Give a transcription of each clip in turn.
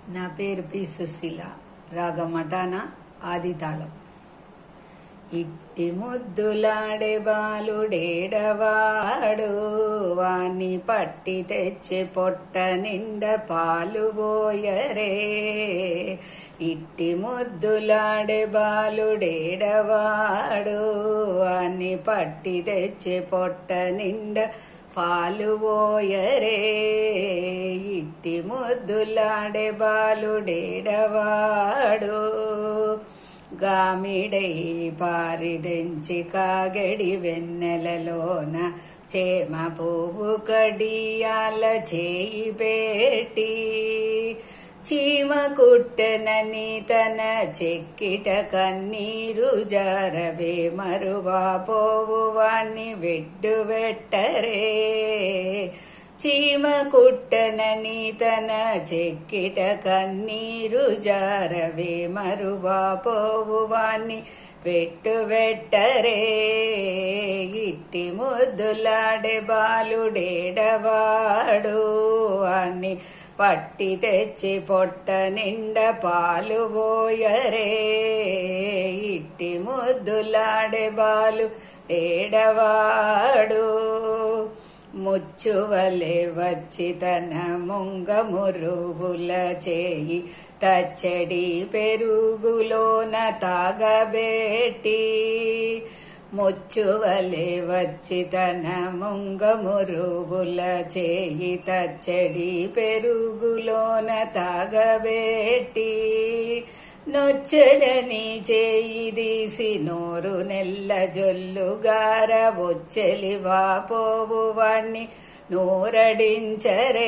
నా పేరు పి సుశీల రాగమటాన ఆది తాళం ఇట్టి ముద్దులాడే బాలుడేడవాడు వాణ్ణి పట్టి తెచ్చి పొట్ట నిండ పాలు పోయరే ఇట్టి ముద్దులాడే బాలుడేడవాడు వాణ్ణి పట్టి తెచ్చి పొట్ట నిండ పాలు పోయరే ఇట్టి ముద్దులాడే బాలుడేడవాడు గామిడై పారిదెంచి కాగడి వెన్నెలలోన చేమ పువ్వు కడియాల చేయి పెట్టి చీమ కుట్టెనని తన చెక్కిట కన్నీరు జారవే మరువా పోవు వాణ్ణి వెడ్డు వెట్టరే చీమ కుట్టనని తన చెక్కిట కన్నీరు జారవే మరువా పోవు వాణ్ణి పెట్టు వెట్టరే ఇట్టి ముద్దులాడే బాలుడేడవాడు వాణ్ణి పట్టి తెచ్చి పొట్ట నిండ పాలు పోయరే ఇట్టి ముద్దులాడే బాలు ఏడవాడు ముచ్చువలే వచ్చి తన ముంగ మురుగుల చేయి తచ్చడి పెరుగులోన తాగబెట్టి ముచ్చువలే వచ్చి తన ముంగ మురుగుల చేయి తచ్చడి పెరుగులోన తాగబెట్టి నొచ్చడని చేయి తీసి నోరు నెల్ల జొల్లుగార వచ్చెలివా పోవు వాణ్ణి నూరడించరే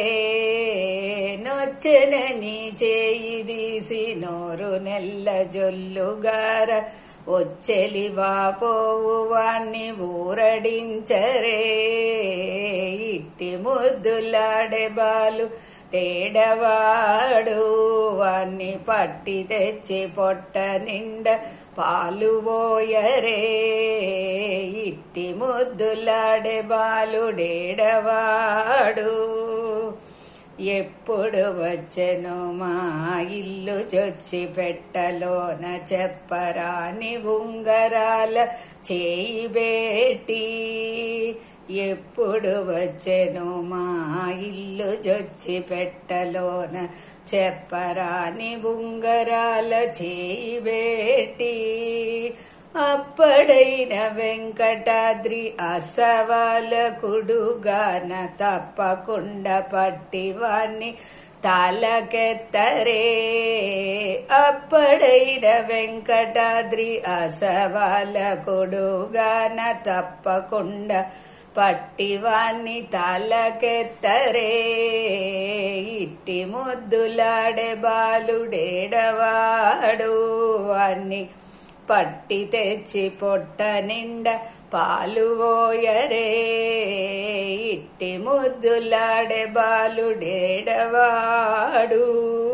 నొచ్చనని చేయి తీసి నోరు నెల్ల జొల్లుగార వచ్చెలివా పోవు వాణ్ణి ఊరడించరే ఇట్టి ముద్దులాడే బాలు తేడవాడు వాణ్ణి పట్టి తెచ్చి పొట్ట నిండ పాలు పోయరే ఇట్టి ముద్దులాడే బాలుడేడవాడు ఎప్పుడు వచ్చెను మా ఇల్లు చొచ్చి పెట్టలోన చెప్పరాని ఉంగరాల చేయి బేటి ఎప్పుడు వచ్చెను మా ఇల్లు జొచ్చి పెట్టలోన చెప్పరాని ఉంగరాల చేయి బేటి అప్పడైన వెంకటాద్రి అసవాల కుడుగాన తప్పకుండా పట్టివాన్ని తాలకెత్తరే అప్పడైన వెంకటాద్రి అసవాల కొడుగాన తప్పకుండా పట్టివాన్ని తాలకెత్తరే ఇట్టి ముద్దులాడే బాలుడేడవాడు వాణ్ణి పట్టి తెచ్చి పొట్ట నిండ పాలు పోయరే ఇట్టి ముద్దులాడే బాలుడేడవాడు